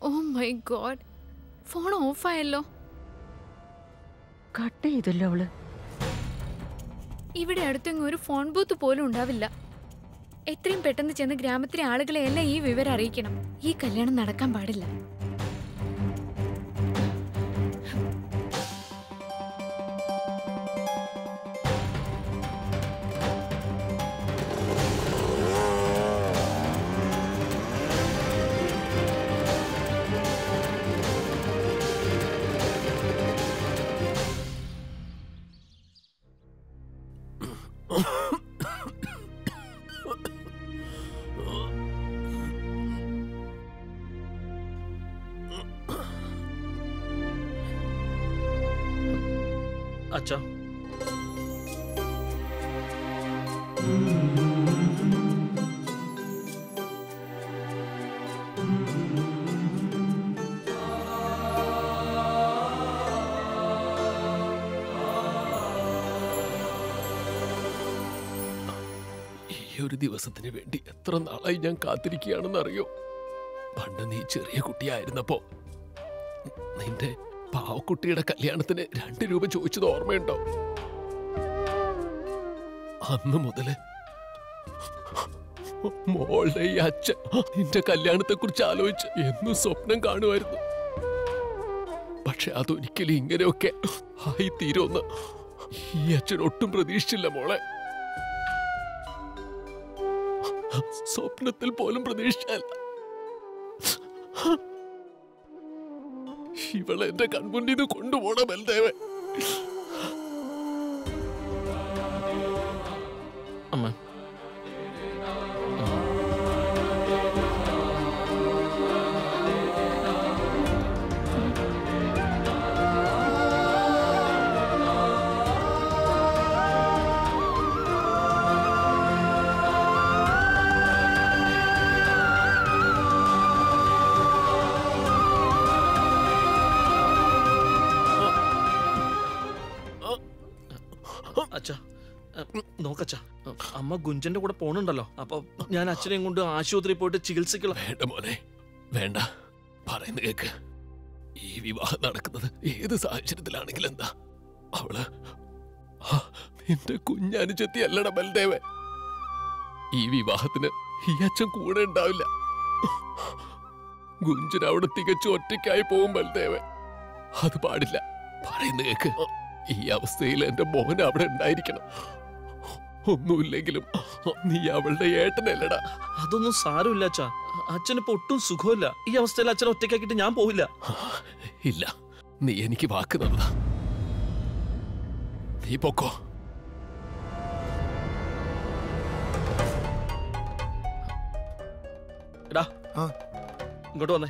Oh my god phone ഓഫായല്ലോ cut ചെയ്തല്ലോ അവള് ഇവിടെ അടുത്തെങ്ങും ഒരു ഫോൺ ബൂത്ത് പോലും ഉണ്ടാവില്ല എത്രയും പെട്ടെന്ന് ചെന്ന് ഗ്രാമത്തിലെ ആളുകളെ എല്ലാം ഈ വിവരം അറിയിക്കണം ഈ കല്യാണം നടക്കാൻ പാടില്ല അച്ഛാ ഈ ഒരു ദിവസത്തിന് വേണ്ടി എത്ര നാളായി ഞാൻ കാത്തിരിക്കുകയാണെന്ന് അറിയോ പണ്ട് നീ ചെറിയ കുട്ടിയായിരുന്നപ്പോ നിന്റെ പാവക്കുട്ടിയുടെ കല്യാണത്തിന് രണ്ട് രൂപ ചോദിച്ചത് ഓർമ്മയുണ്ടോ അന്ന് മുതല് മോളുടെ ഈ അച്ഛൻ നിന്റെ കല്യാണത്തെ കുറിച്ച് ആലോചിച്ച് എന്നും സ്വപ്നം കാണുമായിരുന്നു പക്ഷെ അതൊരിക്കലും ഇങ്ങനെയൊക്കെ ആയി തീരുമെന്ന് ഈ അച്ഛൻ ഒട്ടും പ്രതീക്ഷിച്ചില്ല മോളെ സ്വപ്നത്തിൽ പോലും പ്രതീക്ഷിച്ചല്ല ഇവളെ എന്റെ കൺമുന്നിൽ നിന്ന് കൊണ്ടുപോകണം ബൽദേവേ അമ്മ അച്ഛാ നോക്കച്ചാ അമ്മ ഗുഞ്ചന്റെ കൂടെ പോണുണ്ടല്ലോ അപ്പൊ ഞാൻ അച്ഛനെയും കൊണ്ട് ആശുപത്രിയിൽ പോയിട്ട് ചികിത്സിക്കണം വേണ്ട മോനെ വേണ്ട പറയുന്ന കേക്ക് ഈ വിവാഹം നടക്കുന്നത് ഏത് സാഹചര്യത്തിലാണെങ്കിലും എന്താ അവള് ആ, നിന്റെ കുഞ്ഞനുജത്തി അല്ലട ബൽദേവേ ഈ വിവാഹത്തിന് ഈ അച്ഛൻ കൂടെ ഉണ്ടാവില്ല ഗുഞ്ചൻ അവിടെ തികച്ചും ഒറ്റയ്ക്കായി പോകും ബൽദേവേ അത് പാടില്ല പറയുന്ന കേക്ക് ഈ അവസ്ഥയിൽ എന്റെ മോൻ അവിടെ ഉണ്ടായിരിക്കണം ഒന്നുമില്ലെങ്കിലും നീ അവളുടെ ഏട്ടനല്ലടാ അതൊന്നും സാരമില്ല അച്ഛാ അച്ഛനിപ്പോ ഒട്ടും സുഖമില്ല ഈ അവസ്ഥയിൽ അച്ഛനെ ഒറ്റയ്ക്കാക്കിയിട്ട് ഞാൻ പോവില്ല ഇല്ല നീ എനിക്ക് വാക്ക് തന്നതാ നീ പൊക്കോ എടാ ആ. ഇങ്ങോട്ട് വന്നേ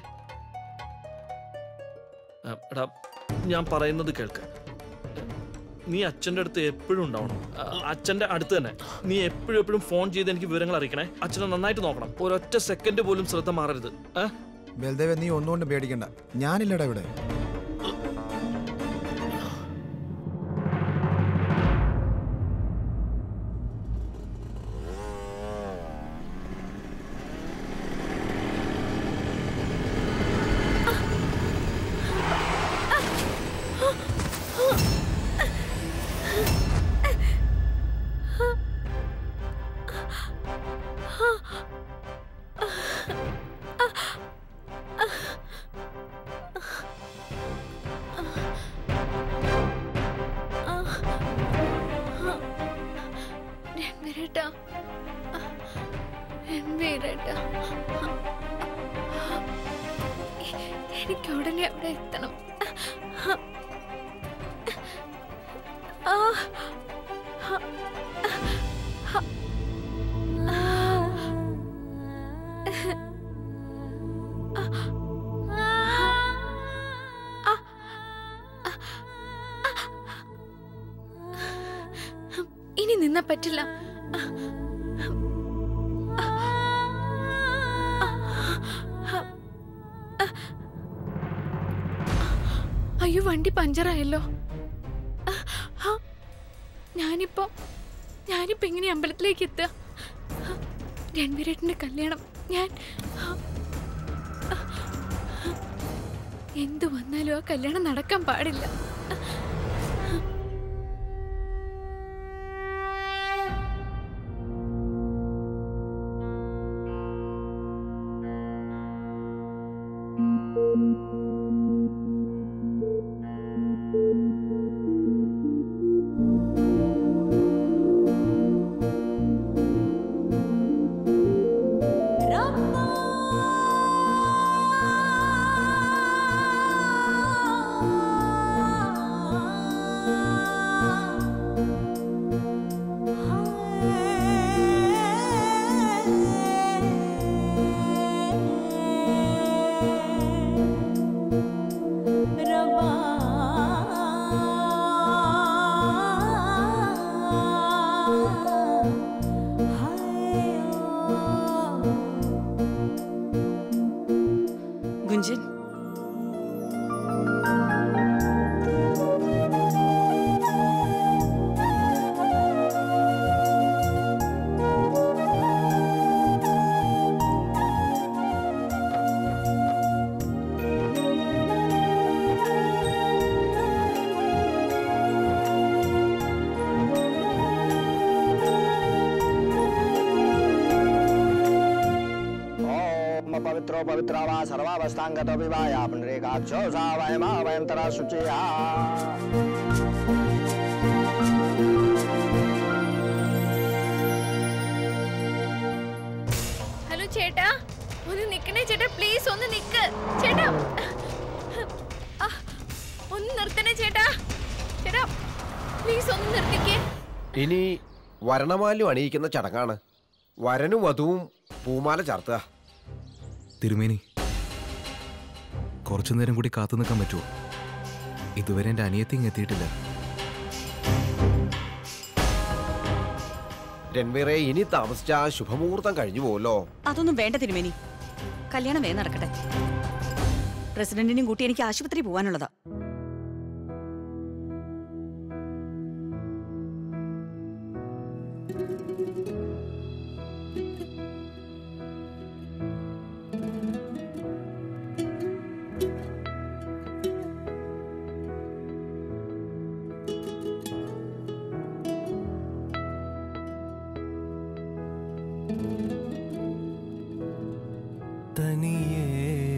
ആ, എടാ ഞാൻ പറയുന്നത് കേൾക്ക് നീ അച്ഛൻ്റെ അടുത്ത് എപ്പോഴും ഉണ്ടാവണം ആ, അച്ഛൻ്റെ അടുത്ത് തന്നെ നീ എപ്പോഴും എപ്പോഴും ഫോൺ ചെയ്ത് എനിക്ക് വിവരങ്ങൾ അറിയിക്കണേ അച്ഛനെ നന്നായിട്ട് നോക്കണം ഒരൊറ്റ സെക്കൻഡ് പോലും ശ്രദ്ധ മാറരുത് ഏ ബൽദേവ നീ ഒന്നുകൊണ്ടും പേടിക്കണ്ട ഞാനില്ലടാ ഇവിടെ രൺവീരേട്ടാ രൺവീരേട്ടാ എനിക്ക് ഉടനെ അവിടെ എത്തണം ആ ഇനി നിന്നാ പറ്റില്ല അയ്യോ വണ്ടി പഞ്ചറായല്ലോ ഞാനിപ്പോ ഞാനിപ്പോ എങ്ങനെ അമ്പലത്തിലേക്ക് എത്തുക രൺവീരേട്ടന്റെ കല്യാണം ഞാൻ എന്തു വന്നാലും ആ കല്യാണം നടക്കാൻ പാടില്ല ഗുഞ്ചൻ ओम पवित्रो पवित्रा वा सर्वावस्थांगतो विवाया पुंडरीकाक्षो सा वयमा वयं तरा शुचिया ഹലോ ചേട്ടാ ഒന്ന് നിക്കണേ ചേട്ടാ പ്ലീസ് ഒന്ന് നിക്ക് ചേട്ടാ ആ, ഒന്ന് നിർത്തണേ ചേട്ടാ ചേട്ടാ പ്ലീസ് ഒന്ന് നിർത്തിക്കേ ഇനി വരണമാല്യം അണിയിക്കുന്ന ചടങ്ങാണ് വരനും വധുവും പൂമാല ചാർത്തുക തിരുമേനി കുറച്ചു നേരം കൂടി കാത്തു നിൽക്കാൻ പറ്റുമോ ഇതുവരെ എൻ്റെ അനിയത്തിങ് എത്തിയിട്ടില്ല രൺവീറെ ഇനി താമസിച്ച ആ ശുഭമുഹൂർത്തം കഴിഞ്ഞു പോവല്ലോ അതൊന്നും വേണ്ട തിരുമേനി കല്യാണം വേഗം നടക്കട്ടെ പ്രസിഡന്റിനെയും കൂട്ടി എനിക്ക് ആശുപത്രി പോവാനുള്ളതാ തനിയേ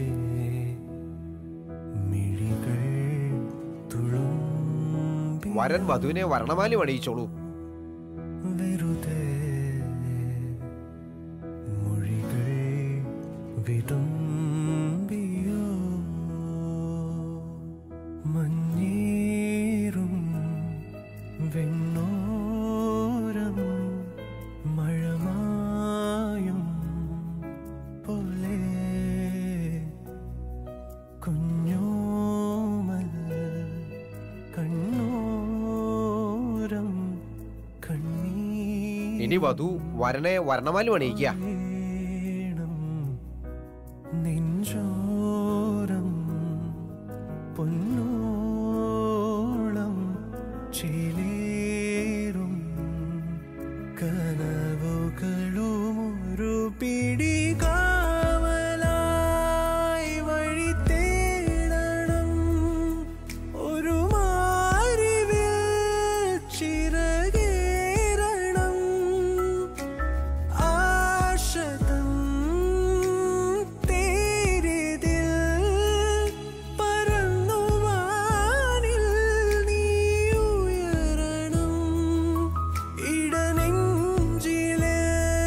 മിഴികൾ തുളുമ്പി വരൻ വധുവിനെ വരണമാല്യം അണിയിച്ചോളൂ വെറുതെ മൊഴികൾ വിതുമ്പിയോ മഞ്ഞേറും വെണ്ണോരം മഴമായും പോലെ കുഞ്ഞോമൽ കണ്ണോരം കണ്ണീ ഇനി വധു വരനെ വരണമാല്യം അണിയിക്കുക വീണം നെഞ്ചോരം പൊന്നോളം ചേലേറും കനവുകളുമൊരു പിടി കാവലായി വഴി തേടണം ഒരു മാറിവിൽ ചിറകേറണം ആശതം തേരിതിൽ പറന്നു വാനിൽ നീ ഉയരണം ഇടനെഞ്ചിലെ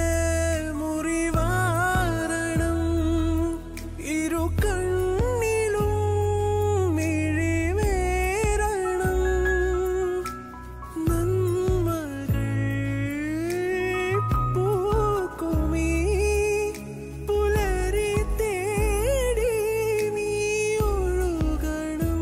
മുറിവാരണം ഇരു കണ്ണിലും മിഴിവേറണം നന്മകൾ പൂക്കുമീ പുലരി തേടി നീ ഒഴുകണം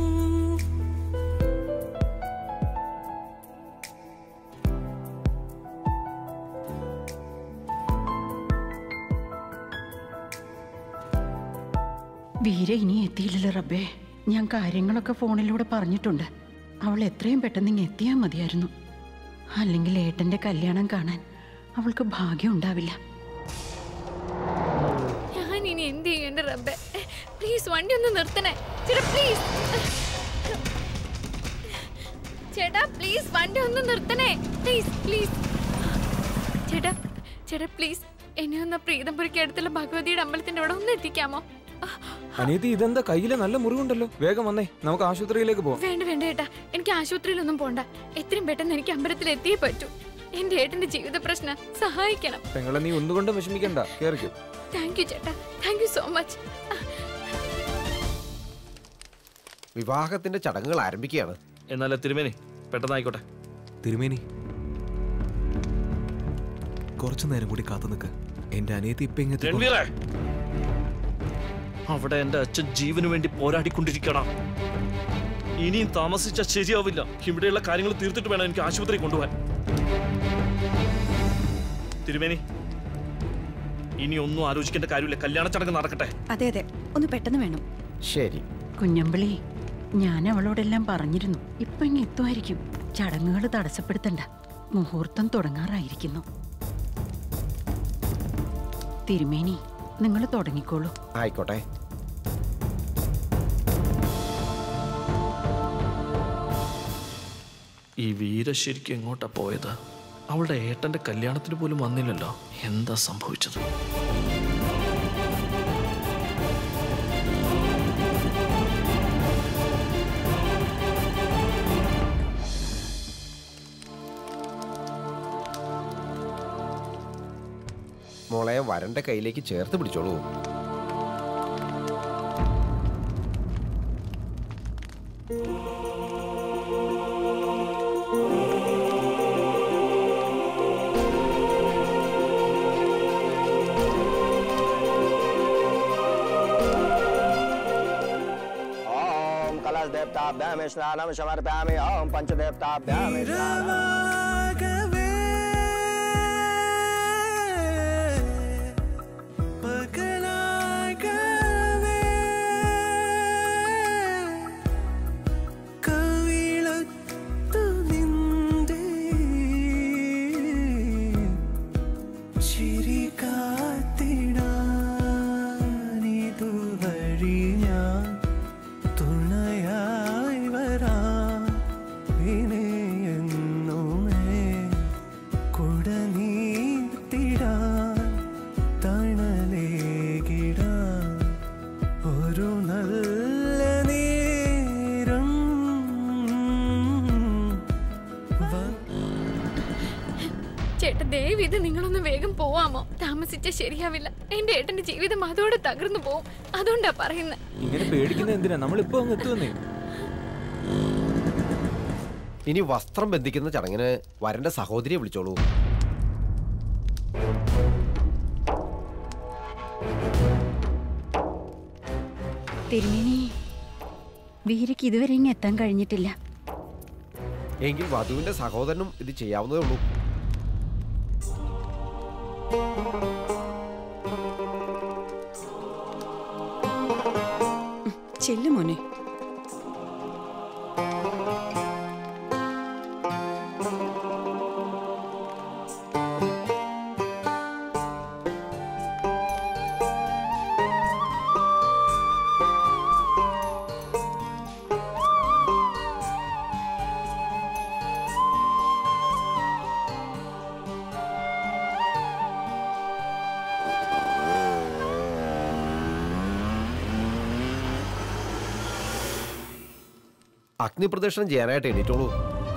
വീര ഇനി എത്തിയില്ലല്ലോ റബ്ബേ ഞാൻ കാര്യങ്ങളൊക്കെ ഫോണിലൂടെ പറഞ്ഞിട്ടുണ്ട് അവൾ എത്രയും പെട്ടെന്ന് ഇങ്ങ് എത്തിയാൽ മതിയായിരുന്നു അല്ലെങ്കിൽ ഏട്ടന്റെ കല്യാണം കാണാൻ അവൾക്ക് ഭാഗ്യം ഉണ്ടാവില്ല ഞാൻ ഇനി എന്ത് ചെയ്യേണ്ട റബ്ബെ പ്ലീസ് വണ്ടി ഒന്ന് നിർത്തണേ ചേട്ടാ പ്ലീസ് ചേട്ടാ പ്ലീസ് വണ്ടി ഒന്ന് നിർത്തണേ പ്ലീസ് പ്ലീസ് ചേട്ടാ ചേട്ടാ പ്ലീസ് എന്നെ ഒന്ന് പ്രീതംപുരിക്ക് അടുത്തുള്ള ഭഗവതിയുടെ അമ്പലത്തിന്റെ അവിടെ ഒന്ന് എത്തിക്കാമോ അനിയത്തി ഇതെന്താ കയ്യിലെ നല്ല മുറിവുണ്ടല്ലോ വേഗം വന്നേ നമുക്ക് ആശുപത്രിയിലേക്ക് പോവാം വേണ്ട വേണ്ട ഏട്ടാ എനിക്ക് ആശുപത്രിയിലൊന്നും പോണ്ട എത്രയും പെട്ടെന്ന് എനിക്ക് അമ്പലത്തിൽ എത്തിയേ പറ്റൂ എന്റെ ഏട്ടന്റെ ജീവിത പ്രശ്നം സഹായിക്കണം പെങ്ങളെ നീ ഒന്നുകൊണ്ടും വിഷമിക്കണ്ട കേറിക്കോ താങ്ക് യു ചേട്ടാ താങ്ക് യു സോ മച്ച് വിവാഹത്തിന്റെ ചടങ്ങുകൾ ആരംഭിക്കുകയാണ് എന്നാലേ തിരുമേനി പെട്ടെന്നായിക്കോട്ടെ തിരുമേനി കുറച്ചു നേരം കൂടി കാത്തു നിൽക്ക് എന്റെ അനിയത്തി ഇപ്പൊ ഇങ്ങനത്തെ രൺവീറേ അവിടെ എന്റെ അച്ഛൻ ജീവന് വേണ്ടി പോരാടിക്കൊണ്ടിരിക്കണം ഇനിയും താമസിച്ചാൽ ശരിയാവില്ല ഇവിടെയുള്ള കാര്യങ്ങൾ തീർത്തിട്ട് വേണം എനിക്ക് ആശുപത്രി കൊണ്ടുപോകാൻ തിരുമേനി ഇനി ഒന്നും ആലോചിക്കേണ്ട കാര്യമില്ല കല്യാണ ചടങ്ങ് നടക്കട്ടെ അതെ അതെ ഒന്ന് പെട്ടെന്ന് വേണം ശരി കുഞ്ഞമ്പിളി ഞാൻ അവളോടെല്ലാം പറഞ്ഞിരുന്നു ഇപ്പൊ ഇങ്ങ് എത്തുമായിരിക്കും ചടങ്ങുകൾ തടസ്സപ്പെടുത്തണ്ട മുഹൂർത്തം തുടങ്ങാറായിരിക്കുന്നു തിരുമേനി നിങ്ങൾ തുടങ്ങിക്കോളൂ ആയിക്കോട്ടെ ഈ വീര ശരിക്കും എങ്ങോട്ടാ പോയത് അവളുടെ ഏട്ടന്റെ കല്യാണത്തിന് പോലും വന്നില്ലല്ലോ എന്താ സംഭവിച്ചത് മോളെ വരന്റെ കയ്യിലേക്ക് ചേർത്ത് പിടിച്ചോളൂ ॐ कलशदेवताभ्यां स्नानं समर्पयामि ॐ पञ्चदेवताभ्यां स्नानं राघवे പകലാകവേ കവിളത്തു നിന്റെ ചിരി കാത്തിടാനിതുവഴി ഞാൻ തുണയായി വരാം വിനയെന്നുമേ കുടനീർത്തിടാൻ തണലേകിടാൻ ഒരു നല്ല നേരം വ- ചേട്ടാ ദയവ് ഇത് നിങ്ങളൊന്ന് വേഗം പോവാമോ താമസിച്ചാൽ ശരിയാവില്ല എന്റെ ഏട്ടന്റെ ജീവിതം അതോടെ തകർന്നു പോവും അതുകൊണ്ടാ പറയുന്നത് ഇങ്ങനെ പേടിക്കുന്നത് എന്തിനാ നമ്മളിപ്പോ അങ്ങ് എത്തുവന്നേ ഇനി വസ്ത്രം ബന്ധിക്കുന്ന ചടങ്ങിന് വരന്റെ സഹോദരിയെ വിളിച്ചോളൂ തിരുമേനി വീരയ്ക്ക് ഇതുവരെ ഇങ്ങ് എത്താൻ കഴിഞ്ഞിട്ടില്ല എങ്കിൽ വധുവിന്റെ സഹോദരനും ഇത് ചെയ്യാവുന്നതേ ഉള്ളൂ ചെല്ലു മോനെ അഗ്നിപ്രദക്ഷിണം ചെയ്യാനായിട്ട് എണീറ്റോളൂ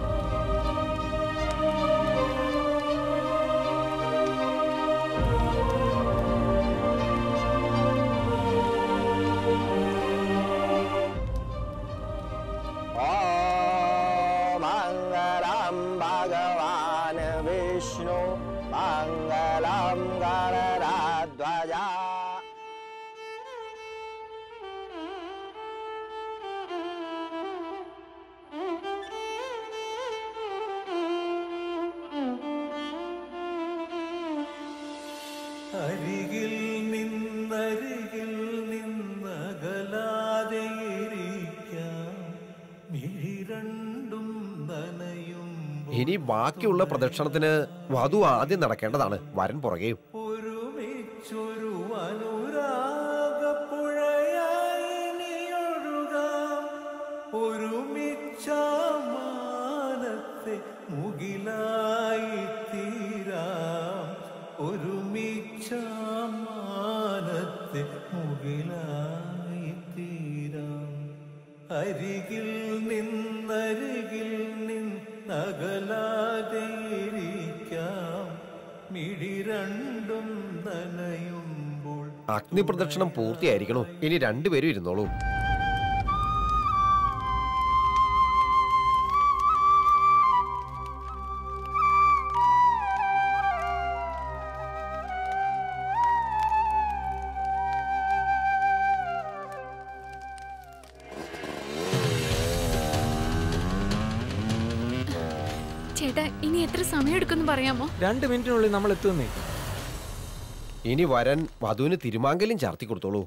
ॐ मङ्गलं भगवान् विष्णु मङ्गलं गणराध्वजा അരികിൽ നിന്നരികിൽ നിന്നകലാതെ ഇരിക്കാം മിഴിരണ്ടും നനയും ഇനി ബാക്കിയുള്ള പ്രദക്ഷിണത്തിന് വധു ആദ്യം നടക്കേണ്ടതാണ് വരൻ പുറകെയും ഒരുമിച്ചൊരു അനുരാഗപ്പുഴയായി മുകിലായി തീരാം ഒരുമിച്ചാം മാനത്തെ മുകിലായി തീരാം അരികിൽ നിന്നരികിൽ നിന്നകലാതെ ഇരിക്കാം മിഴി രണ്ടും നനയുമ്പോൾ അഗ്നിപ്രദക്ഷിണം പൂർത്തിയായിരിക്കണോ ഇനി രണ്ടുപേരും ഇരുന്നോളൂ ചേട്ടാ ഇനി എത്ര സമയം എടുക്കുമെന്ന് പറയാമോ രണ്ട് മിനിറ്റിനുള്ളിൽ നമ്മൾ എത്തുന്നേ ഇനി വരൻ വധുവിന് തിരുമാങ്കലും ചാർത്തി കൊടുത്തോളൂ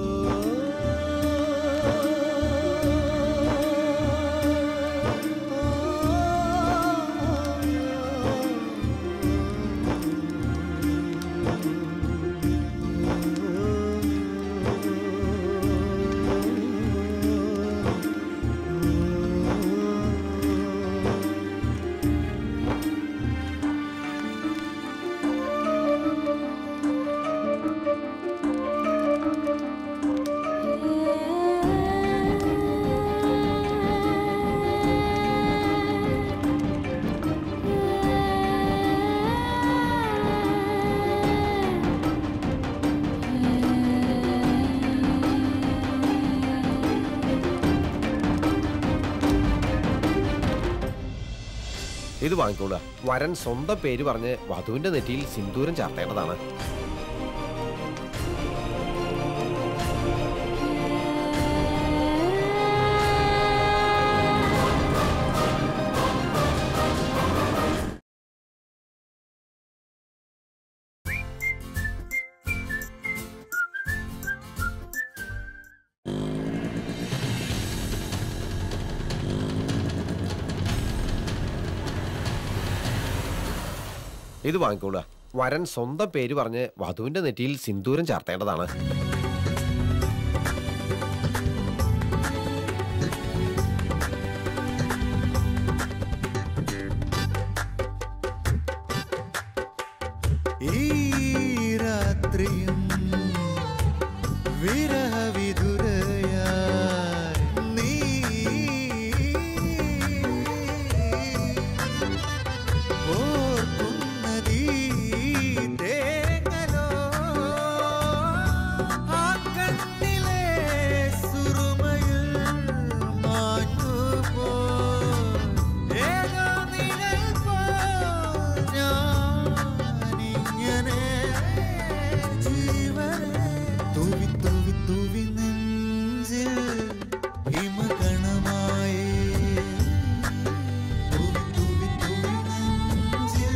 ഇത് വാങ്ങിക്കോളുക വരൻ സ്വന്തം പേര് പറഞ്ഞ് വധുവിന്റെ നെറ്റിയിൽ സിന്ദൂരം ചാർത്തേണ്ടതാണ് ഇത് വാങ്ങിക്കോളുക വരൻ സ്വന്തം പേര് പറഞ്ഞ് വധുവിന്റെ നെറ്റിയിൽ സിന്ദൂരം ചാർത്തേണ്ടതാണ് ഈ രാത്രിയും വിരഹവിധുരയായി നീ ഓർക്കുന്നതീ തേങ്ങലോ ആ കണ്ണിലെ സുറുമയിൽ മാഞ്ഞുപോ ഏതോ നിഴൽ പോൽ ഞാനിങ്ങനെ ജീവനെ തൂവി തൂവി തൂവി നെഞ്ചിൽ ഹിമകണമായി തൂവി തൂവി തൂവി നെഞ്ചിൽ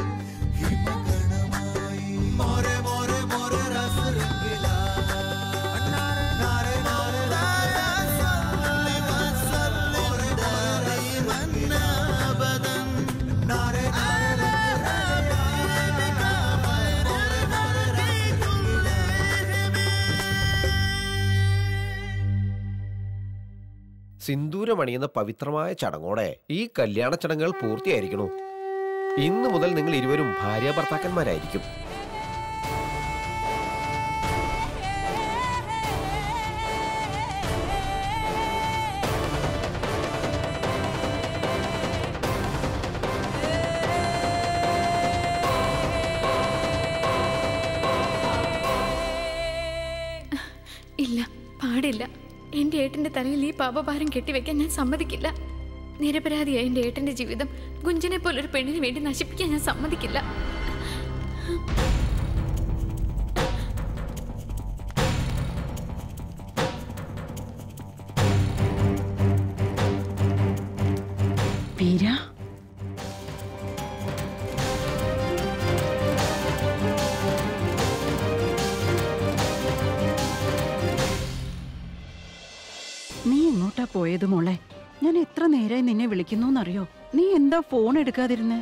ഹിമകണമായി മോരെ മോരെ മോരെ രസരംഗിലാ നാരെ നാരെ നാരെ സല്ലി വസല്ലി ദായിമൻ അബദൻ നാരെ നാരെ സിന്ദൂരമണിയുന്ന പവിത്രമായ ചടങ്ങോടെ ഈ കല്യാണ ചടങ്ങുകൾ പൂർത്തിയായിരിക്കണു ഇന്നു മുതൽ നിങ്ങൾ ഇരുവരും ഭാര്യ ഭർത്താക്കന്മാരായിരിക്കും ഇല്ല പാടില്ല എന്റെ ഏട്ടന്റെ തലയിൽ ഈ പാപഭാരം കെട്ടിവെക്കാൻ ഞാൻ സമ്മതിക്കില്ല നിരപരാധിയായ എന്റെ ഏട്ടന്റെ ജീവിതം ഗുഞ്ചനെ പോലൊരു പെണ്ണിന് വേണ്ടി നശിപ്പിക്കാൻ ഞാൻ സമ്മതിക്കില്ല വീര നീ എങ്ങോട്ടാ പോയത് മോളെ ഞാൻ എത്ര നേരമായി നിന്നെ വിളിക്കുന്നു നീ എന്താ ഫോൺ എടുക്കാതിരുന്നേ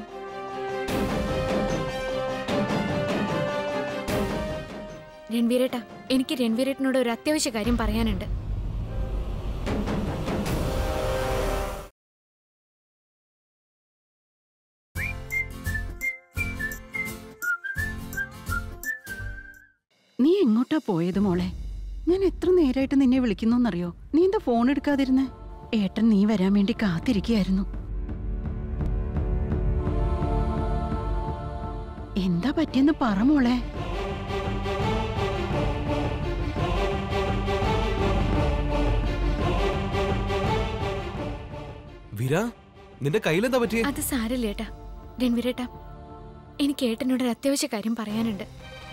രൺവീരേട്ടാ എനിക്ക് രൺവീരേട്ടനോട് ഒരു അത്യാവശ്യ കാര്യം പറയാനുണ്ട് എങ്ങോട്ടാ പോയത് മോളെ ഞാൻ എത്ര നേരായിട്ട് നിന്നെ വിളിക്കുന്നറിയോ നീ എന്താ ഫോൺ എടുക്കാതിരുന്നേ ഏട്ടൻ നീ വരാൻ വേണ്ടി കാത്തിരിക്കുകയായിരുന്നു എന്താ പറ്റിയെന്ന് പറ മോളെ വിര നിന്റെ കയ്യിലെന്താ പറ്റിയേ അത് സാരല്ല ഏട്ടാ രൺവീരേട്ടാ എനിക്ക് ഏട്ടനോട് ഒരു അത്യാവശ്യ കാര്യം പറയാനുണ്ട്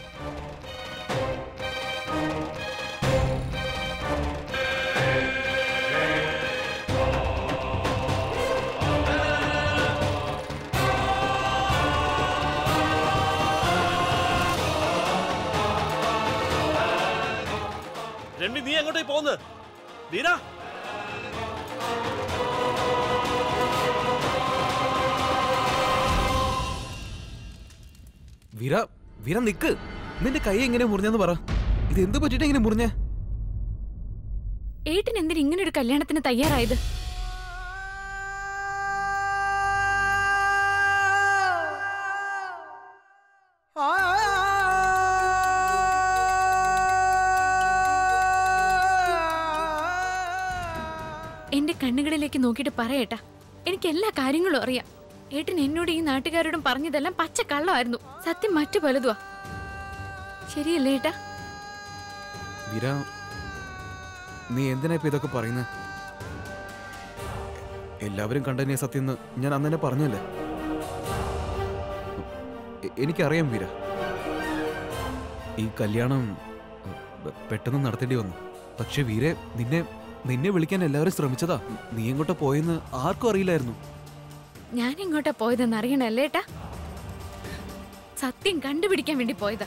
രൺവി നീ എങ്ങോട്ടേ പോകുന്നത് വീര വിര വിര നിക്ക് നിന്റെ കൈ എങ്ങനെ മുറിഞ്ഞെന്ന് പറ ഇത് എന്ത് പറ്റിട്ട് എങ്ങനെ മുറിഞ്ഞേ ഏട്ടൻ എന്തിന് ഇങ്ങനെ ഒരു കല്യാണത്തിന് തയ്യാറായത് എന്റെ കണ്ണുകളിലേക്ക് നോക്കിയിട്ട് പറയേട്ടാ എനിക്ക് എല്ലാ കാര്യങ്ങളും അറിയാം ഏട്ടൻ എന്നോട് ഈ നാട്ടുകാരോടും പറഞ്ഞതെല്ലാം പച്ച കള്ളമായിരുന്നു സത്യം മറ്റു പലതുവാ ശരിയല്ലേ ഏട്ടാ വിര നീ എന്തിനാ ഇപ്പൊ ഇതൊക്കെ പറയുന്നത് എല്ലാവരും കണ്ടതിനെ സത്യം എന്ന് ഞാൻ അന്ന് തന്നെ പറഞ്ഞല്ലേ എ- എനിക്കറിയാം വീര ഈ കല്യാണം പെ- പെട്ടെന്ന് നടത്തേണ്ടി വന്നു പക്ഷെ വീരെ നിന്നെ നിന്നെ വിളിക്കാൻ എല്ലാവരും ശ്രമിച്ചതാ നീ എങ്ങോട്ടാ പോയെന്ന് ആർക്കും അറിയില്ലായിരുന്നു ഞാൻ എങ്ങോട്ടാ പോയതെന്ന് അറിയണല്ലേ ഏട്ടാ സത്യം കണ്ടുപിടിക്കാൻ വേണ്ടി പോയതാ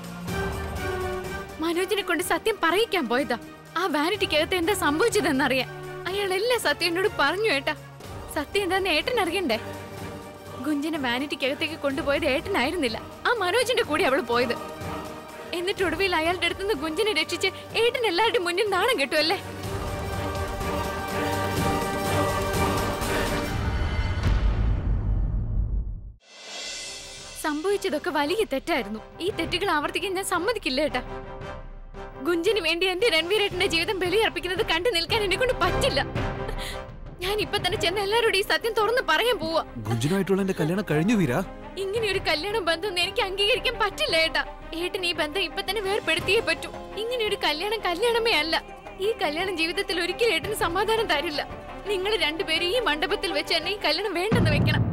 മനോജിനെ കൊണ്ട് സത്യം പറയിക്കാൻ പോയതാ ആ വാനിറ്റിക്കകത്ത് എന്താ സംഭവിച്ചതെന്നറിയാൻ അയാൾ എല്ലാ സത്യം എന്നോട് പറഞ്ഞു ഏട്ടാ സത്യം എന്താന്ന് ഏട്ടൻ അറിയണ്ടേ ഗുഞ്ചിനെ വാനിറ്റിക്കകത്തേക്ക് കൊണ്ടുപോയത് ഏട്ടനായിരുന്നില്ല ആ മനോജിന്റെ കൂടെ അവള് പോയത് എന്നിട്ട് ഒടുവിൽ അയാളുടെ അടുത്തുനിന്ന് ഗുഞ്ചിനെ രക്ഷിച്ച് ഏട്ടൻ എല്ലാവരുടെയും മുന്നിൽ നാണം കിട്ടുമല്ലേ സംഭവിച്ചതൊക്കെ വലിയ തെറ്റായിരുന്നു ഈ തെറ്റുകൾ ആവർത്തിക്കാൻ ഞാൻ സമ്മതിക്കില്ല ഏട്ടാ ഗുഞ്ചിന് വേണ്ടി എന്റെ രൺവീരേട്ടന്റെ ജീവിതം ബലിയർപ്പിക്കുന്നത് കണ്ടു നിൽക്കാൻ എന്നെ കൊണ്ട് പറ്റില്ല ഞാൻ ഇപ്പൊ തന്നെ ചെന്ന് എല്ലാവരോടും ഈ സത്യം തുറന്ന് പറയാൻ പോവാ ഗുഞ്ചനുമായിട്ടുള്ള എന്റെ കല്യാണം കഴിഞ്ഞു വീര ഇങ്ങനെ ഒരു കല്യാണം ബന്ധം എനിക്ക് അംഗീകരിക്കാൻ പറ്റില്ല ഏട്ടാ ഏട്ടൻ ഈ ബന്ധം ഇപ്പൊ തന്നെ വേർപ്പെടുത്തിയേ പറ്റൂ ഇങ്ങനെ ഒരു കല്യാണം കല്യാണമേ അല്ല ഈ കല്യാണം ജീവിതത്തിൽ ഒരിക്കലും ഏട്ടന് സമാധാനം തരില്ല നിങ്ങൾ രണ്ടുപേരും ഈ മണ്ഡപത്തിൽ വെച്ച് എന്നെ ഈ കല്യാണം വേണ്ടെന്ന് വെക്കണം